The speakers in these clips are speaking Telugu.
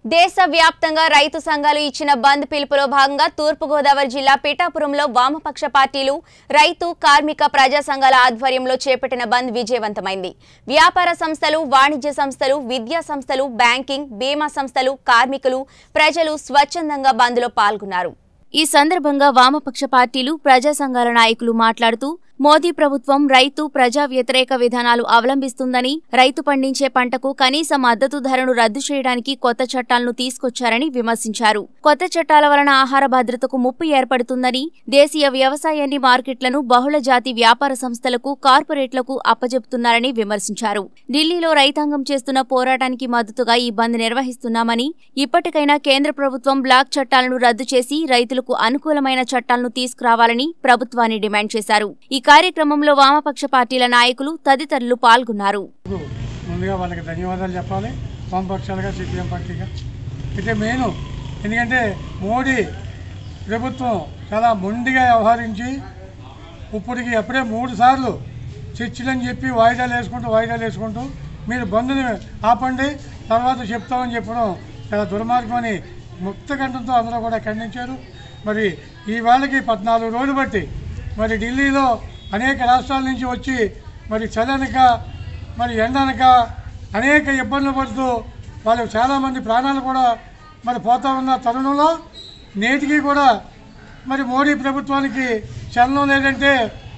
దేశ వ్యాప్తంగా రైతు సంఘాలు ఇచ్చిన బంద్ పిలుపులో భాగంగా తూర్పుగోదావరి జిల్లా పిఠాపురంలో వామపక్ష పార్టీలు రైతు కార్మిక ప్రజా సంఘాల ఆధ్వర్యంలో చేపట్టిన బంద్ విజయవంతమైంది వ్యాపార సంస్థలు వాణిజ్య సంస్థలు విద్యా సంస్థలు బ్యాంకింగ్ బీమా సంస్థలు కార్మికులు ప్రజలు స్వచ్ఛందంగా బంద్లో పాల్గొన్నారు ఈ సందర్భంగా వామపక్ష పార్టీలు ప్రజా సంఘాల నాయకులు మాట్లాడుతూ మోదీ ప్రభుత్వం రైతు ప్రజా వ్యతిరేక విధానాలు అవలంబిస్తుందని రైతు పండించే పంటకు కనీస మద్దతు ధరను రద్దు చేయడానికి కొత్త చట్టాలను తీసుకొచ్చారని విమర్శించారు కొత్త చట్టాల వలన ఆహార భద్రతకు ముప్పు ఏర్పడుతుందని దేశీయ వ్యవసాయాన్ని మార్కెట్లను బహుళ జాతి వ్యాపార సంస్థలకు కార్పొరేట్లకు అప్పజెపుతున్నారని విమర్శించారు ఢిల్లీలో రైతాంగం చేస్తున్న పోరాటానికి మద్దతుగా ఈ బంద్ నిర్వహిస్తున్నామని ఇప్పటికైనా కేంద్ర ప్రభుత్వం బ్లాక్ చట్టాలను రద్దు చేసి రైతులకు అనుకూలమైన చట్టాలను తీసుకురావాలని ప్రభుత్వాన్ని డిమాండ్ చేశారు ఈ కార్యక్రమంలో వామపక్ష పార్టీల నాయకులు తదితరులు పాల్గొన్నారు ముందుగా వాళ్ళకి ధన్యవాదాలు చెప్పాలి వామపక్షాలుగా సిపిఎం పార్టీగా అయితే మెయిన్ ఎందుకంటే మోడీ ప్రభుత్వం చాలా మొండిగా వ్యవహరించి ఇప్పటికి అప్పుడే మూడు సార్లు చర్చలని చెప్పి వాయిదాలు వేసుకుంటూ వాయిదాలు వేసుకుంటూ మీరు బంధుని ఆపండి తర్వాత చెప్తామని చెప్పడం చాలా దుర్మార్గం అని ముక్త కంఠంతో అందరూ కూడా ఖండించారు మరి ఈ వాళ్ళకి పద్నాలుగు రోజులు బట్టి మరి ఢిల్లీలో అనేక రాష్ట్రాల నుంచి వచ్చి మరి చలనక మరి ఎండనక అనేక ఇబ్బందులు పడుతూ వాళ్ళు చాలామంది ప్రాణాలు కూడా మరి పోతా ఉన్న తరుణంలో నేటికి కూడా మరి మోడీ ప్రభుత్వానికి చలనం లేదంటే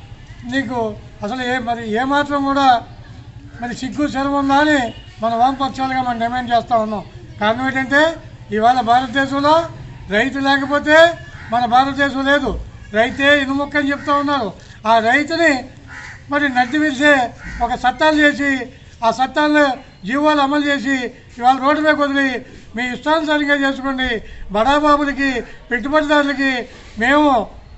నీకు అసలు ఏ మరి ఏమాత్రం కూడా మరి సిగ్గు సెలవు ఉందా అని మన వామపక్షాలుగా మనం డిమాండ్ చేస్తూ ఉన్నాం కారణం ఏంటంటే ఇవాళ భారతదేశంలో రైతు లేకపోతే మన భారతదేశం లేదు రైతే ఇనుముక్క అని చెప్తూ ఉన్నారు ఆ రైతుని మరి నడ్డి విరిసే ఒక చట్టాలు చేసి ఆ చట్టాలను జీవాలు అమలు చేసి ఇవాళ రోడ్డు మీద వదిలి మీ ఇష్టానుసారంగా చేసుకోండి బడాబాబులకి పెట్టుబడిదారులకి మేము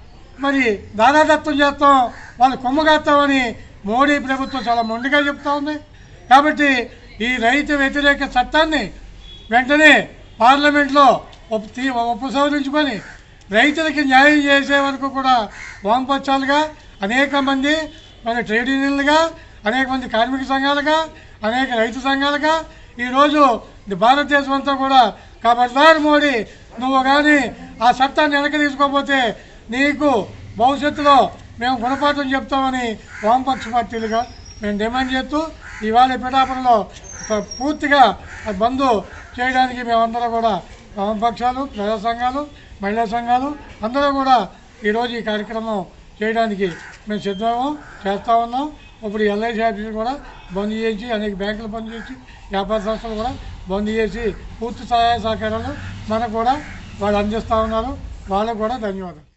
మరి దారాదత్తం చేస్తాం వాళ్ళు కొమ్మగాస్తామని మోడీ ప్రభుత్వం చాలా మొండిగా చెప్తా ఉంది కాబట్టి ఈ రైతు వ్యతిరేక చట్టాన్ని వెంటనే పార్లమెంట్లో ఉప తీ- ఉపసంహరించుకొని రైతులకి న్యాయం చేసే వరకు కూడా వామపక్షాలుగా అనేక మంది మరి ట్రేడ్ యూనియన్లుగా అనేక మంది కార్మిక సంఘాలుగా అనేక రైతు సంఘాలుగా ఈరోజు ఇది భారతదేశం అంతా కూడా ఖబర్దార్ మోడీ నువ్వు కానీ ఆ చట్టాన్ని వెనక్కి తీసుకోకపోతే నీకు భవిష్యత్తులో మేము గుణపాఠం చెప్తామని వామపక్ష పార్టీలుగా మేము డిమాండ్ చేస్తూ ఇవాళ పిఠాపురంలో ప- పూర్తిగా ఆ బంద్ చేయడానికి మేమందరం కూడా వామపక్షాలు ప్రజా సంఘాలు మహిళా సంఘాలు అందరూ కూడా ఈరోజు ఈ కార్యక్రమం చేయడానికి మేము సిద్ధము చేస్తూ ఉన్నాం ఇప్పుడు ఎల్ఐసి ఆఫీసులు కూడా బంద్ చేసి అనేక బ్యాంకులు బంద్ చేసి వ్యాపార సంస్థలు కూడా బంద్ చేసి పూర్తి సహాయ సహకారాలు మనకు కూడా వాళ్ళు అందిస్తూ ఉన్నారు వాళ్ళకు కూడా ధన్యవాదాలు